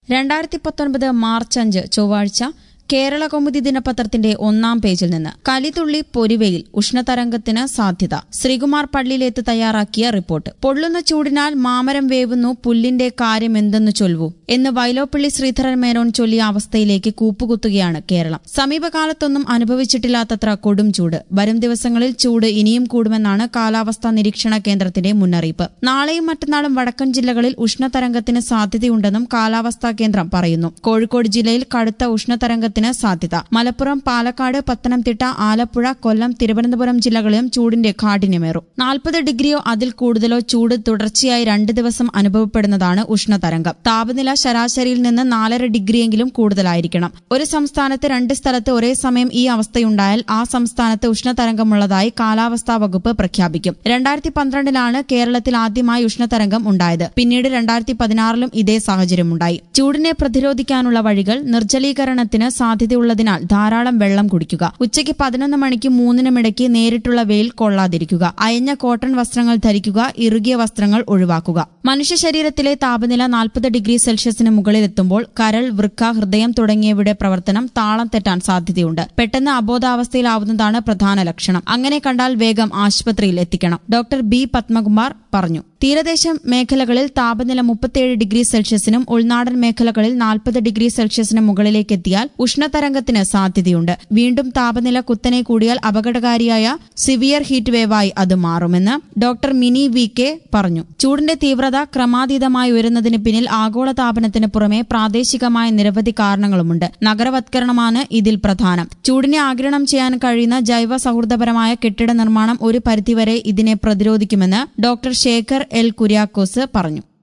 രണ്ടായിരത്തി പത്തൊൻപത് മാർച്ച് അഞ്ച് ചൊവ്വാഴ്ച കേരള കൗമുദി ദിനപത്രത്തിന്റെ ഒന്നാം പേജിൽ നിന്ന് കലിതുള്ളി പൊരിവയിൽ ഉഷ്ണതരംഗത്തിന് സാധ്യത ശ്രീകുമാർ പള്ളിയിലേത്ത് തയ്യാറാക്കിയ റിപ്പോർട്ട് പൊള്ളുന്ന ചൂടിനാൽ മാമരം വേവുന്നു പുല്ലിന്റെ കാര്യം എന്തെന്ന് ചൊൽവൂ എന്ന് വൈലോപ്പള്ളി ശ്രീധരൻ മേനോൻ ചൊല്ലിയ അവസ്ഥയിലേക്ക് കൂപ്പുകുത്തുകയാണ് കേരളം സമീപകാലത്തൊന്നും അനുഭവിച്ചിട്ടില്ലാത്തത്ര കൊടും ചൂട് വരും ദിവസങ്ങളിൽ ചൂട് ഇനിയും കൂടുമെന്നാണ് കാലാവസ്ഥാ നിരീക്ഷണ കേന്ദ്രത്തിന്റെ മുന്നറിയിപ്പ് നാളെയും മറ്റന്നാളും വടക്കൻ ജില്ലകളിൽ ഉഷ്ണതരംഗത്തിന് സാധ്യതയുണ്ടെന്നും കാലാവസ്ഥാ കേന്ദ്രം പറയുന്നു കോഴിക്കോട് ജില്ലയിൽ കടുത്ത ഉഷ്ണതരംഗത്തിന് സാധ്യത മലപ്പുറം പാലക്കാട് പത്തനംതിട്ട ആലപ്പുഴ കൊല്ലം തിരുവനന്തപുരം ജില്ലകളിലും ചൂടിന്റെ കാഠിന്യമേറും നാൽപ്പത് ഡിഗ്രിയോ അതിൽ കൂടുതലോ ചൂട് തുടർച്ചയായി രണ്ട് ദിവസം അനുഭവപ്പെടുന്നതാണ് ഉഷ്ണതരംഗം താപനില ശരാശരിയിൽ നിന്ന് നാലര ഡിഗ്രിയെങ്കിലും കൂടുതലായിരിക്കണം ഒരു സംസ്ഥാനത്ത് രണ്ട് സ്ഥലത്ത് ഒരേ സമയം ഈ അവസ്ഥയുണ്ടായാൽ ആ സംസ്ഥാനത്ത് ഉഷ്ണതരംഗമുള്ളതായി കാലാവസ്ഥാ വകുപ്പ് പ്രഖ്യാപിക്കും രണ്ടായിരത്തി പന്ത്രണ്ടിലാണ് കേരളത്തിൽ ആദ്യമായി ഉഷ്ണതരംഗം ഉണ്ടായത് പിന്നീട് രണ്ടായിരത്തി പതിനാറിലും ഇതേ സാഹചര്യമുണ്ടായി ചൂടിനെ പ്രതിരോധിക്കാനുള്ള വഴികൾ നിർജ്ജലീകരണത്തിന് സാധ്യതയുള്ളതിനാൽ ധാരാളം വെള്ളം കുടിക്കുക ഉച്ചയ്ക്ക് പതിനൊന്ന് മണിക്ക് മൂന്നിനുമിടയ്ക്ക് നേരിട്ടുള്ള വെയിൽ കൊള്ളാതിരിക്കുക അയഞ്ഞ കോട്ടൺ വസ്ത്രങ്ങൾ ധരിക്കുക ഇറുകിയ വസ്ത്രങ്ങൾ ഒഴിവാക്കുക മനുഷ്യ ശരീരത്തിലെ താപനില നാൽപ്പത് ഡിഗ്രി സെൽഷ്യസിന് മുകളിലെത്തുമ്പോൾ കരൾ വൃക്ക ഹൃദയം തുടങ്ങിയവയുടെ പ്രവർത്തനം താളം തെറ്റാൻ സാധ്യതയുണ്ട് പെട്ടെന്ന് അബോധാവസ്ഥയിലാവുന്നതാണ് പ്രധാന ലക്ഷണം അങ്ങനെ കണ്ടാൽ വേഗം ആശുപത്രിയിൽ എത്തിക്കണം ഡോക്ടർ ബി പത്മകുമാർ പറഞ്ഞു തീരദേശ മേഖലകളിൽ താപനില മുപ്പത്തിയേഴ് ഡിഗ്രി സെൽഷ്യസിനും ഉൾനാടൻ മേഖലകളിൽ നാൽപ്പത് ഡിഗ്രി സെൽഷ്യസിനും മുകളിലേക്ക് എത്തിയാൽ ഉഷ്ണതരംഗത്തിന് സാധ്യതയുണ്ട് വീണ്ടും താപനില കുത്തനെ കൂടിയാൽ അപകടകാരിയായ സിവിയർ ഹീറ്റ് വേവായി അത് മാറുമെന്ന് ഡോക്ടർ മിനി വി കെ പറഞ്ഞു ചൂടിന്റെ തീവ്രത ക്രമാതീതമായി ഉയരുന്നതിന് പിന്നിൽ ആഗോളതാപനത്തിന് പുറമെ പ്രാദേശികമായ നിരവധി കാരണങ്ങളുമുണ്ട് നഗരവത്കരണമാണ് ഇതിൽ പ്രധാനം ചൂടിനെ ആഗിരണം ചെയ്യാൻ കഴിയുന്ന ജൈവ സൗഹൃദപരമായ കെട്ടിട നിർമ്മാണം ഒരു പരിധിവരെ ഇതിനെ പ്രതിരോധിക്കുമെന്ന് ഡോക്ടർ ശേഖർ എൽ കുര്യാക്കോസ് പറഞ്ഞു